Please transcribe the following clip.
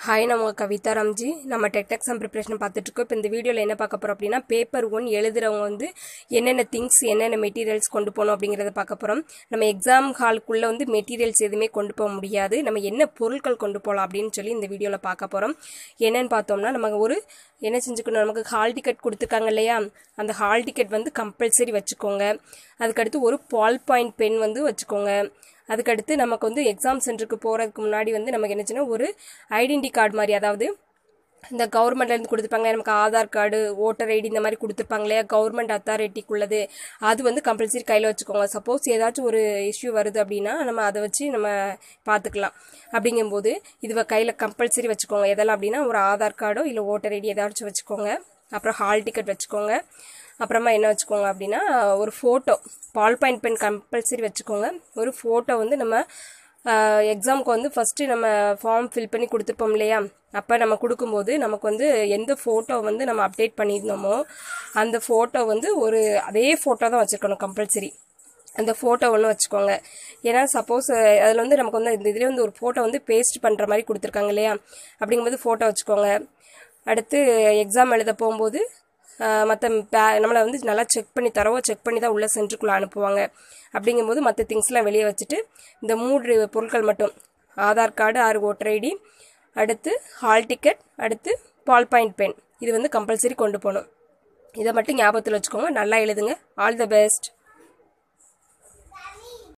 hi நான் உங்கள் கவிதா ராம்ஜி நம்ம டெட் எக்ஸாம் ப்ரிப்பரேஷன் பார்த்துட்ருக்கோம் இப்போ இந்த வீடியோவில் என்ன பார்க்க போகிறோம் அப்படின்னா பேப்பர் ஒன் எழுதுறவங்க வந்து என்னென்ன திங்ஸ் என்னென்ன மெட்டீரியல்ஸ் கொண்டு போகணும் அப்படிங்கிறத பார்க்க போகிறோம் நம்ம எக்ஸாம் ஹாலுக்குள்ளே வந்து மெட்டீரியல்ஸ் எதுவுமே கொண்டு போக முடியாது நம்ம என்ன பொருட்கள் கொண்டு போகலாம் அப்படின்னு சொல்லி இந்த வீடியோவில் பார்க்க போகிறோம் என்னென்னு பார்த்தோம்னா நமக்கு ஒரு என்ன செஞ்சுக்கணும் நமக்கு ஹால் டிக்கெட் கொடுத்துருக்காங்க இல்லையா அந்த ஹால் டிக்கெட் வந்து கம்பல்சரி வச்சுக்கோங்க அதுக்கடுத்து ஒரு பால் பாயிண்ட் பென் வந்து வச்சுக்கோங்க அதுக்கடுத்து நமக்கு வந்து எக்ஸாம் சென்டருக்கு போகிறதுக்கு முன்னாடி வந்து நமக்கு என்னச்சுன்னா ஒரு ஐடென்டி கார்டு மாதிரி அதாவது இந்த கவர்மெண்ட்லேருந்து கொடுத்துருப்பாங்க நமக்கு ஆதார் கார்டு ஓட்டர் ஐடி இந்த மாதிரி கொடுத்துருப்பாங்க இல்லையா கவர்மெண்ட் அத்தாரிட்டிக்குள்ளது அது வந்து கம்பல்சரி கையில் வச்சுக்கோங்க சப்போஸ் ஏதாச்சும் ஒரு இஷ்யூ வருது அப்படின்னா நம்ம அதை வச்சு நம்ம பார்த்துக்கலாம் அப்படிங்கும்போது இது கையில் கம்பல்சரி வச்சுக்கோங்க எதெல்லாம் அப்படின்னா ஒரு ஆதார் கார்டோ இல்லை ஓட்டர் ஐடி ஏதாச்சும் வச்சுக்கோங்க அப்புறம் ஹால் டிக்கெட் வச்சுக்கோங்க அப்புறமா என்ன வச்சுக்கோங்க அப்படின்னா ஒரு photo ball point pen compulsory வச்சுக்கோங்க ஒரு ஃபோட்டோ வந்து நம்ம எக்ஸாமுக்கு வந்து ஃபஸ்ட்டு நம்ம ஃபார்ம் ஃபில் பண்ணி கொடுத்துருப்போம் இல்லையா அப்போ நம்ம கொடுக்கும்போது நமக்கு வந்து எந்த ஃபோட்டோ வந்து நம்ம அப்டேட் பண்ணியிருந்தோமோ அந்த ஃபோட்டோ வந்து ஒரு அதே ஃபோட்டோ தான் வச்சுருக்கணும் கம்பல்சரி அந்த ஃபோட்டோ ஒன்று வச்சுக்கோங்க ஏன்னா சப்போஸ் அதில் வந்து நமக்கு வந்து இந்த இதில் வந்து ஒரு ஃபோட்டோ வந்து பேஸ்ட் பண்ணுற மாதிரி கொடுத்துருக்காங்க இல்லையா அப்படிங்கும்போது ஃபோட்டோ வச்சுக்கோங்க அடுத்து எக்ஸாம் எழுத போகும்போது மற்ற பே நம்மளை வந்து நல்லா செக் பண்ணி தரவோ செக் பண்ணி தான் உள்ள சென்டருக்குள்ளே அனுப்புவாங்க அப்படிங்கும்போது மற்ற திங்ஸ்லாம் வெளியே வச்சுட்டு இந்த மூன்று பொருட்கள் மட்டும் ஆதார் கார்டு ஆறு ஓட்டர் ஐடி அடுத்து ஹால் டிக்கெட் அடுத்து பால் பாயிண்ட் பென் இது வந்து கம்பல்சரி கொண்டு போகணும் இதை மட்டும் ஞாபகத்தில் வச்சுக்கோங்க நல்லா எழுதுங்க ஆல் த பெஸ்ட்